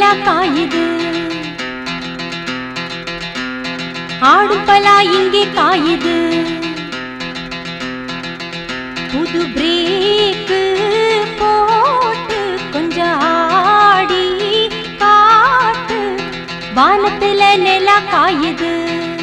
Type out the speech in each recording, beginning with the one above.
நிலா காயுது ஆடும் பலா இங்கே காயுது புது பிரேக்கு போட்டு கொஞ்சம் ஆடி காட்டு வானத்துல நிலா காயுது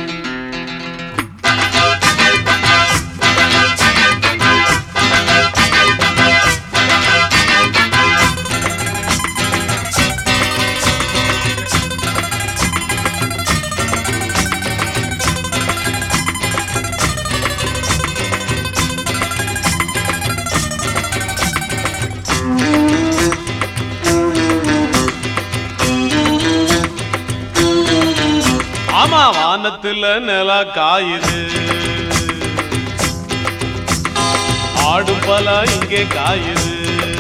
ஆமா வானத்துல நிலா காயுது ஆடும் பலா இங்கே காயுது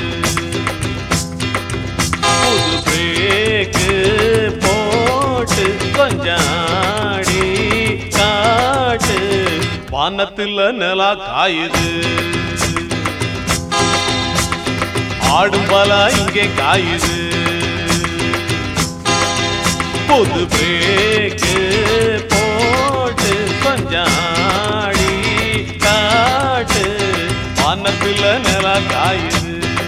புது பிரேக்கு போட்டு கொஞ்சம் ஆடி காட்டு வானத்துல நிலா காயுது ஆடும் பலா இங்கே காயுது புது பிரேக்கு போட்டு கொஞ்சம் ஆடி காட்டு வானத்துல நிலா காயுது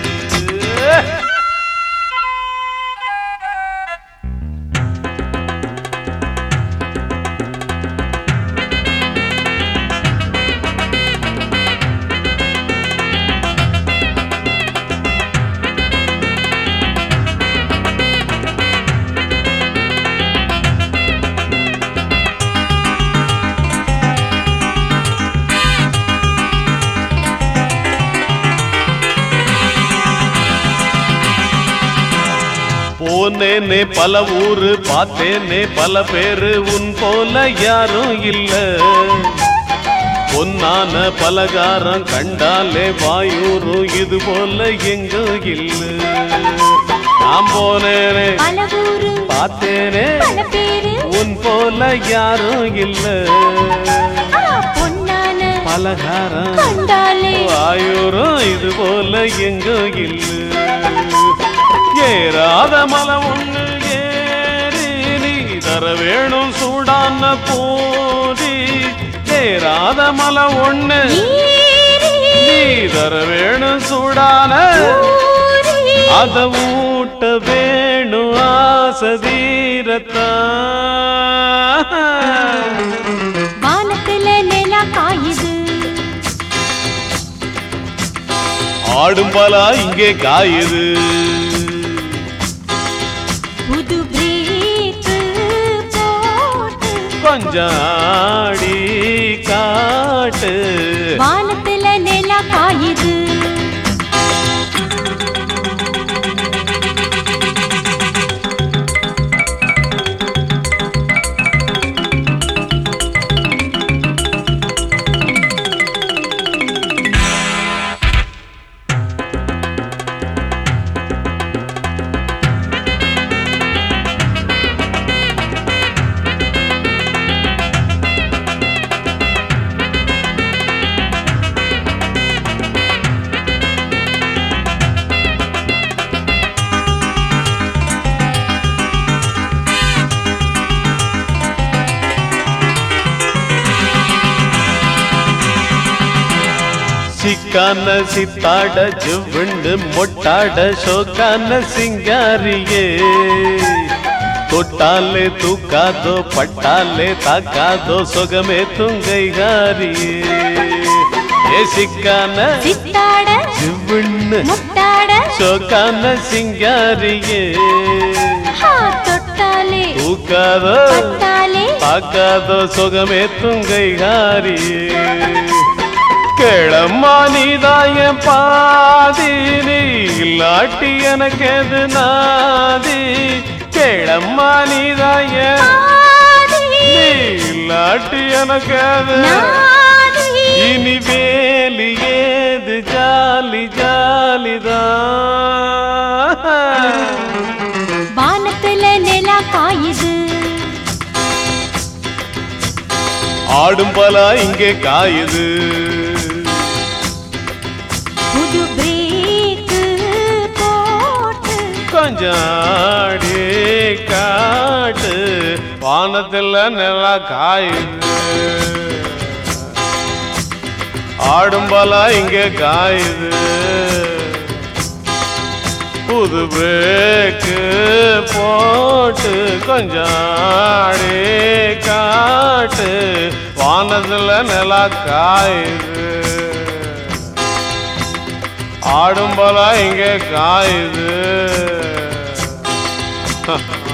போனேனே பல ஊரு பார்த்தேனே பல பேரு உன் போல யாரும் இல்ல பொன்னான பலகாரம் கண்டாலே வாயூரும் இது போல எங்கும் இல்ல நான் போனேனே பல ஊரு பார்த்தேனே பல பேரு உன் போல யாரும் இல்ல ஆ, பொன்னான பலகாரம் கண்டாலே வாயூரும் இது போல எங்கும் இல்ல ஏறாத மலை ஒண்ணு ஏறி நீ தர வேணும் சூடான போதி ஏறாத மலை ஒண்ணு ஏறி நீ தர வேணும் சூடான ஊறி அத ஊட்ட வேணும் ஆசதீரத்தான் வானத்துல நிலா காயுது ஆடும் பலா இங்கே காயுது புது பிரேக்கு போட்டு கொஞ்சம் ஆடி காட்டு வானத்துல நிலா காயுது சிக்கான சித்தாட ஜிவ்வுண்டு மொட்டாட ஷோக்கான சிங்காரியே தொட்டாலே தூக்காதோ பட்டாலே தாக்காதோ சொகமே துங்கைகாரியே ஏ சிக்கான சித்தாட ஜிவ்வுண்டு முட்டாட ஷோக்கான சிங்காரியே ஹா தொட்டாலே தூக்காதோ பட்டாலே தாக்காதோ சொகமே துங்கைகாரியே கேளம்மா நீதாய பாதி நீ இல்லாட்டி எனக்கு எது நாதி கேளம்மா நீதாய ஆதி நீ இல்லாட்டி எனக்கு எது நாதி இனி வேலி ஏது ஜாலி ஜாலிதான் வானத்துல நிலா காயுது ஆடும் பலா இங்கே காயுது புது பிரேக்கு போட்டு கொஞ்சம் ஆடி காட்டு வானத்தில் நிலா காயுது ஆடும்பலா இங்கே காயுது புது பிரேக்கு போட்டு கொஞ்சம் ஆடி காட்டு வானத்தில் நிலா காயுது ஆடும்பலா இங்கே காயுது